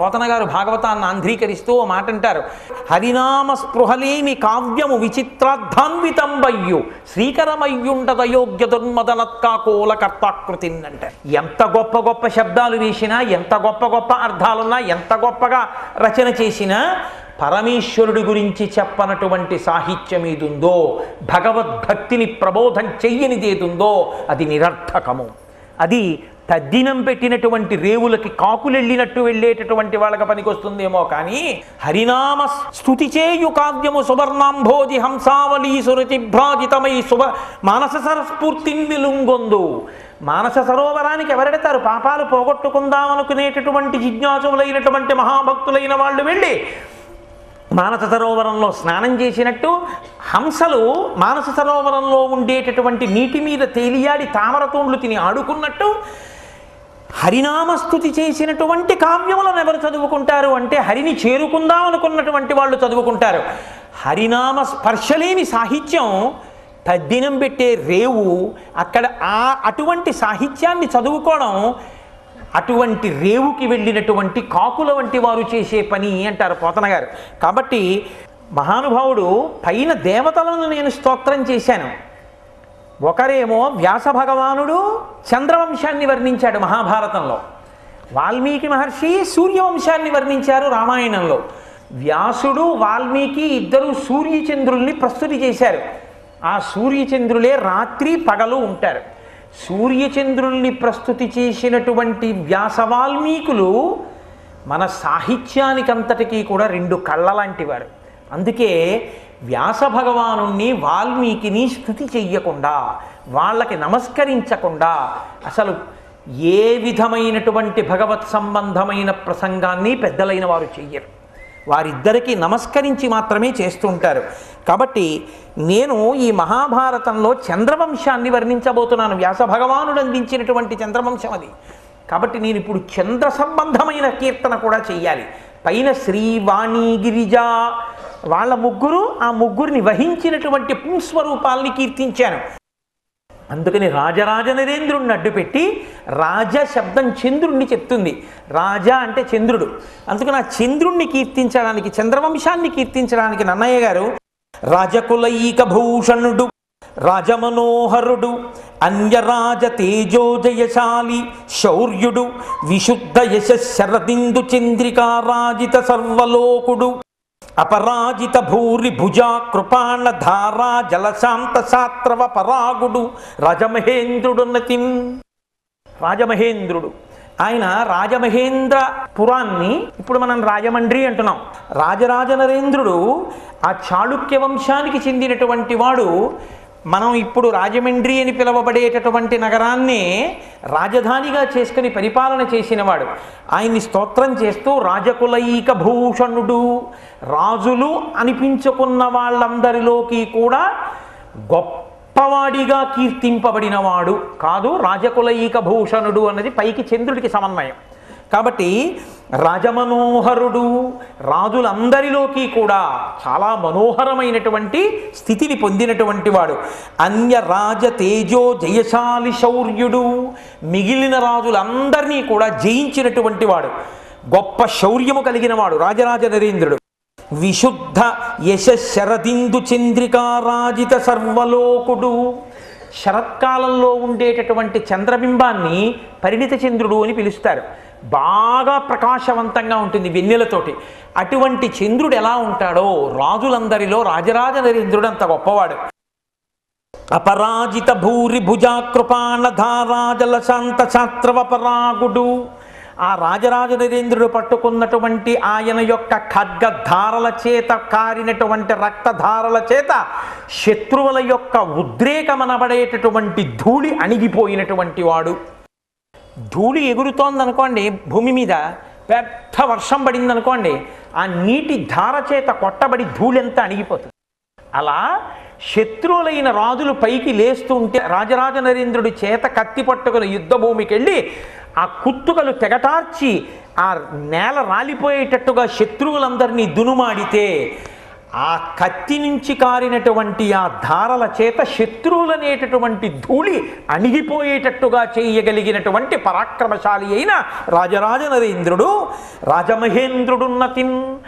పోతన గారు భాగవతాన్ని ఆంధ్రీకరిస్తూ ఓ మాట అంటారు హరినామ స్పృహలేని కావ్యము విచిత్రార్థాన్వితంబయ్యు శ్రీకరమయ్యుండదయోగ్య దుర్మదనత్కాకోల కర్తాకృతి అంటే ఎంత గొప్ప గొప్ప శబ్దాలు వేసినా ఎంత గొప్ప గొప్ప అర్థాలున్నా ఎంత గొప్పగా రచన చేసినా పరమేశ్వరుడి గురించి చెప్పనటువంటి సాహిత్యం ఏదుందో భగవద్భక్తిని ప్రబోధం చెయ్యనిదేదుందో అది నిరర్థకము అది తద్దినం పెట్టినటువంటి రేవులకి కాకులెళ్ళినట్టు వెళ్ళేటటువంటి వాళ్ళకి పనికొస్తుందేమో కానీ హరినామ స్తుతి చేయు కావ్యము సువర్ణాంభోజి హంసావళీ సురతిభ్రాజితమై శుభ మానస సరస్ఫూర్తిని విలుంగొందు మానస సరోవరానికి ఎవరెడతారు పాపాలు పోగొట్టుకుందాం అనుకునేటటువంటి జిజ్ఞాసులైనటువంటి మహాభక్తులైన వాళ్ళు వెళ్ళి మానస సరోవరంలో స్నానం చేసినట్టు హంసలు మానస సరోవరంలో ఉండేటటువంటి నీటి మీద తేలియాడి తామర తోండ్లు తిని ఆడుకున్నట్టు హరినామస్తుతి చేసినటువంటి కావ్యములను ఎవరు చదువుకుంటారు అంటే హరిని చేరుకుందాం అనుకున్నటువంటి వాళ్ళు చదువుకుంటారు హరినామ స్పర్శలేని సాహిత్యం తద్దినం పెట్టే రేవు అక్కడ ఆ అటువంటి సాహిత్యాన్ని చదువుకోవడం అటువంటి రేవుకి వెళ్ళినటువంటి కాకుల వంటి వారు చేసే పని అంటారు పోతన గారు కాబట్టి మహానుభావుడు పైన దేవతలను నేను స్తోత్రం చేశాను ఒకరేమో వ్యాస భగవానుడు చంద్రవంశాన్ని వర్ణించాడు మహాభారతంలో వాల్మీకి మహర్షి సూర్యవంశాన్ని వర్ణించారు రామాయణంలో వ్యాసుడు వాల్మీకి ఇద్దరు సూర్యచంద్రుల్ని ప్రస్తుతి చేశారు ఆ సూర్యచంద్రులే రాత్రి పగలు ఉంటారు సూర్యచంద్రుల్ని ప్రస్తుతి చేసినటువంటి వ్యాస వాల్మీకులు మన సాహిత్యానికంతటికీ కూడా రెండు కళ్ళ లాంటివారు అందుకే వ్యాస భగవానుణ్ణి వాల్మీకిని స్థుతి చెయ్యకుండా వాళ్ళకి నమస్కరించకుండా అసలు ఏ విధమైనటువంటి భగవత్ సంబంధమైన ప్రసంగాన్ని పెద్దలైన వారు చెయ్యరు వారిద్దరికీ నమస్కరించి మాత్రమే చేస్తుంటారు కాబట్టి నేను ఈ మహాభారతంలో చంద్రవంశాన్ని వర్ణించబోతున్నాను వ్యాస భగవానుడు అందించినటువంటి చంద్రవంశం అది కాబట్టి నేను ఇప్పుడు చంద్ర సంబంధమైన కీర్తన కూడా చెయ్యాలి పైన శ్రీ వాణి గిరిజ వాళ్ళ ముగ్గురు ఆ ముగ్గురిని వహించినటువంటి పుంస్వరూపాల్ని కీర్తించాను అందుకని రాజరాజ నరేంద్రుడిని అడ్డుపెట్టి రాజ శబ్దం చంద్రుణ్ణి చెప్తుంది రాజా అంటే చంద్రుడు అందుకని ఆ చంద్రుణ్ణి కీర్తించడానికి చంద్రవంశాన్ని కీర్తించడానికి నన్నయ్య గారు రాజకులైక భూషణుడు రాజమనోహరుడు అన్యరాజ తేజోజయశాలి శౌర్యుడు విశుద్ధ యశ శరదిందు చంద్రికారాజిత సర్వలోకుడు అపరాజిత భూరి భుజా కృపాణ ధారా జలశాంత శాత్రవ పరాగుడు రాజమహేంద్రుడున్నతిం రాజమహేంద్రుడు ఆయన రాజమహేంద్ర పురాన్ని ఇప్పుడు మనం రాజమండ్రి అంటున్నాం రాజరాజ నరేంద్రుడు ఆ చాళుక్య వంశానికి చెందినటువంటి వాడు మనం ఇప్పుడు రాజమండ్రి అని పిలువబడేటటువంటి నగరాన్నే రాజధానిగా చేసుకుని పరిపాలన చేసినవాడు ఆయన్ని స్తోత్రం చేస్తూ రాజకులైక భూషణుడు రాజులు అనిపించుకున్న వాళ్ళందరిలోకి కూడా గొప్పవాడిగా కీర్తింపబడినవాడు కాదు రాజకులైక భూషణుడు అన్నది పైకి చంద్రుడికి సమన్వయం కాబట్టి రాజమనోహరుడు రాజులందరిలోకి కూడా చాలా మనోహరమైనటువంటి స్థితిని పొందినటువంటి వాడు అన్య రాజ తేజో జయశాలి శౌర్యుడు మిగిలిన రాజులందరినీ కూడా జయించినటువంటి వాడు గొప్ప శౌర్యము కలిగిన వాడు రాజరాజ నరేంద్రుడు విశుద్ధ యశ శరదిందు చంద్రికారాజిత సర్వలోకుడు శరత్కాలంలో ఉండేటటువంటి చంద్రబింబాన్ని పరిణిత చంద్రుడు అని పిలుస్తారు బాగా ప్రకాశవంతంగా ఉంటుంది వెన్నెలతోటి అటువంటి చంద్రుడు ఎలా ఉంటాడో రాజులందరిలో రాజరాజ నరేంద్రుడు అంత గొప్పవాడు అపరాజిత భూరి భుజాకృపాణ ధారాజల శాంత శాస్త్రవపరాగుడు ఆ రాజరాజ నరేంద్రుడు పట్టుకున్నటువంటి ఆయన యొక్క ఖడ్గధారల చేత కారినటువంటి రక్తధారల చేత శత్రువుల యొక్క ఉద్రేకమనబడేటటువంటి ధూళి అణిగిపోయినటువంటి వాడు ధూళి ఎగురుతోందనుకోండి భూమి మీద పెద్ద వర్షం పడింది అనుకోండి ఆ నీటి ధార చేత కొట్టబడి ధూళి అణిగిపోతుంది అలా శత్రువులైన రాజులు పైకి లేస్తుంటే రాజరాజ నరేంద్రుడి చేత కత్తి పట్టుకుని యుద్ధ భూమికి వెళ్ళి ఆ కుత్తుకలు తెగటార్చి ఆ నేల రాలిపోయేటట్టుగా శత్రువులందరినీ దునుమాడితే ఆ కత్తి నుంచి కారినటువంటి ఆ ధారల చేత శత్రువులనేటటువంటి ధూళి అణిగిపోయేటట్టుగా చేయగలిగినటువంటి పరాక్రమశాలి అయిన రాజరాజ నరేంద్రుడు రాజమహేంద్రుడున్నతిన్